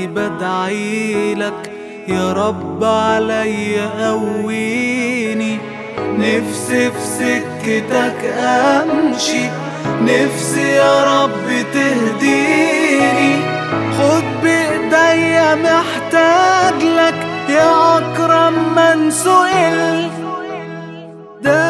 بدعيلك يا رب عليا قويني نفسي في سكتك امشي نفسي يا رب تهديني خد بايديا محتاج لك يا اكرم من سئل ده